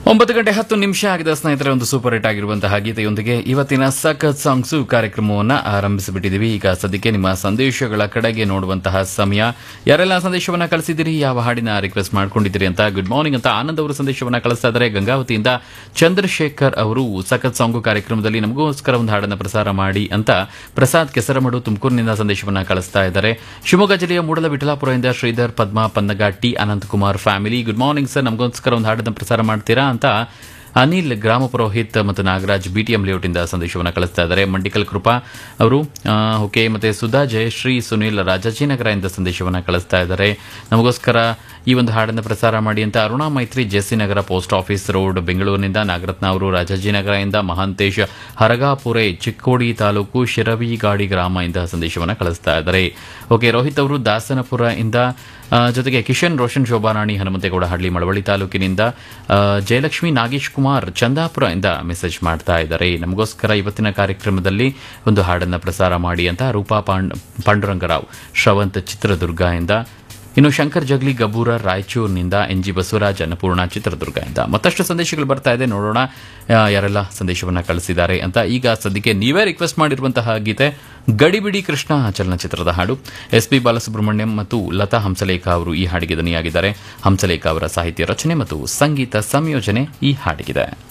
ಒಂಬತ್ತು ಗಂಟೆ ಹತ್ತು ನಿಮಿಷ ಆಗಿದೆ ಸ್ನೇಹಿತರೆ ಒಂದು ಸೂಪರ್ ಹಿಟ್ ಆಗಿರುವಂತಹ ಗೀತೆಯೊಂದಿಗೆ ಇವತ್ತಿನ ಸಖತ್ ಸಾಂಗ್ಸು ಕಾರ್ಯಕ್ರಮವನ್ನು ಆರಂಭಿಸಿಬಿಟ್ಟಿದ್ದೀವಿ ಈಗ ಸದ್ಯಕ್ಕೆ ನಿಮ್ಮ ಸಂದೇಶಗಳ ಕಡೆಗೆ ನೋಡುವಂತಹ ಸಮಯ ಯಾರೆಲ್ಲ ಸಂದೇಶವನ್ನ ಕಳಿಸಿದಿರಿ ಯಾವ ಹಾಡಿನ ರಿಕ್ವೆಸ್ಟ್ ಮಾಡ್ಕೊಂಡಿದ್ದೀರಿ ಅಂತ ಗುಡ್ ಮಾರ್ನಿಂಗ್ ಅಂತ ಆನಂದ್ ಅವರು ಸಂದೇಶವನ್ನ ಕಳಿಸ್ತಾ ಇದ್ದಾರೆ ಗಂಗಾವತಿಯಿಂದ ಚಂದ್ರಶೇಖರ್ ಅವರು ಸಖತ್ ಸಾಂಗು ಕಾರ್ಯಕ್ರಮದಲ್ಲಿ ನಮಗೋಸ್ಕರ ಒಂದು ಹಾಡನ್ನು ಪ್ರಸಾರ ಮಾಡಿ ಅಂತ ಪ್ರಸಾದ್ ಕೆಸರಮಡು ತುಮಕೂರಿನಿಂದ ಸಂದೇಶವನ್ನ ಕಳಿಸ್ತಾ ಇದ್ದಾರೆ ಶಿವಮೊಗ್ಗ ಜಿಲ್ಲೆಯ ಮೂಡಲ ವಿಠಲಾಪುರದಿಂದ Sridhar Padma Pannaga T Ananthakumar family good morning sir ನಮಗೋಸ್ಕರ ಒಂದು ಹಾಡನ್ನು ಪ್ರಸಾರ ಮಾಡ್ತೀರಾ ಅಂತ ಅನಿಲ್ ಗ್ರಾಮ ಪುರೋಹಿತ್ ಮತ್ತು ನಾಗರಾಜ್ ಬಿಟಿಎಂ ಲೇಔಟಿಂದ ಸಂದೇಶವನ್ನು ಕಳಿಸ್ತಾ ಇದ್ದಾರೆ ಮಂಡಿಕಲ್ ಕೃಪಾ ಅವರು ಆ, ಓಕೆ ಮತ್ತೆ ಸುಧಾ ಜಯಶ್ರೀ ಸುನಿಲ್ ರಾಜಾಜಿನಗರದಿಂದ ಸಂದೇಶವನ್ನು ಕಳಿಸ್ತಾ ಇದ್ದಾರೆ ನಮಗೋಸ್ಕರ ಈ ಒಂದು ಹಾಡನ್ನು ಪ್ರಸಾರ ಮಾಡಿ ಅಂತ Aruna Maitri JC Nagar post office road ಬೆಂಗಳೂರಿನಿಂದ ನಾಗರತ್ನ ಅವರು ರಾಜಾಜಿನಗರದಿಂದ ಮಹಾಂತೇಶ್ ಹರಗಾಪುರೆ ಚಿಕ್ಕೋಡಿ ತಾಲೂಕು ಶಿರವಿಗಾಡಿ ಗ್ರಾಮ ಇಂದ ಸಂದೇಶವನ್ನು ಕಳಿಸ್ತಾ ಇದ್ದಾರೆ ಓಕೆ ರೋಹಿತ್ ಅವರು ದಾಸನಪುರ ಇಂದ ಆ, ಜೊತೆಗೆ ಕಿಶನ್ ರೋಷನ್ ಶೋಭಾರಾಣಿ ಹನುಮಂತೇಗೌಡ ಹಳ್ಳಿ ಮಳವಳ್ಳಿ ತಾಲೂಕಿನಿಂದ ಆ, ಜಯಲಕ್ಷ್ಮಿ ನಾಗೇಶ್ ಕುಮಾರ್ ಚಂದಾಪುರ ಇಂದ ಮೆಸೇಜ್ ಮಾಡ್ತಾ ಇದ್ದಾರೆ ನಮಗೋಸ್ಕರ ಇವತ್ತಿನ ಕಾರ್ಯಕ್ರಮದಲ್ಲಿ ಒಂದು ಹಾಡನ್ನು ಪ್ರಸಾರ ಮಾಡಿ ಅಂತ ರೂಪಾ ಪಾಂಡ್ ಪಾಂಡುರಂಗರಾವ್ ಶ್ರವಂತ್ ಚಿತ್ರದುರ್ಗ ಇಂದ ಇನ್ನು ಶಂಕರ್ ಜಗ್ಲಿ ಗಬೂರ ರಾಯಚೂರಿನಿಂದ ಎನ್ ಜಿ ಬಸವರಾಜ್ ಅನ್ನಪೂರ್ಣ ಚಿತ್ರದುರ್ಗ ಇಂದ ಮತ್ತಷ್ಟು ಸಂದೇಶಗಳು ಬರ್ತಾ ಇದೆ ನೋಡೋಣ ಆ, ಯಾರೆಲ್ಲ ಸಂದೇಶವನ್ನ ಕಳಿಸಿದ್ದಾರೆ ಅಂತ ಈಗ ಸದ್ಯಕ್ಕೆ ನೀವೇ ರಿಕ್ವೆಸ್ಟ್ ಮಾಡಿರುವಂತಹ ಗೀತೆ ಗಡಿಬಿಡಿ ಕೃಷ್ಣ ಚಲನಚಿತ್ರದ ಹಾಡು ಎಸ್ ಪಿ ಬಾಲಸುಬ್ರಹ್ಮಣ್ಯಂ ಮತ್ತು ಲತಾ ಹಂಸಲೇಖ ಅವರು ಈ ಹಾಡಿಗೆ ದನಿಯಾಗಿದ್ದಾರೆ ಹಂಸಲೇಖ ಅವರ ಸಾಹಿತ್ಯ ರಚನೆ ಮತ್ತು ಸಂಗೀತ ಸಂಯೋಜನೆ ಈ ಹಾಡಿಗಿದೆ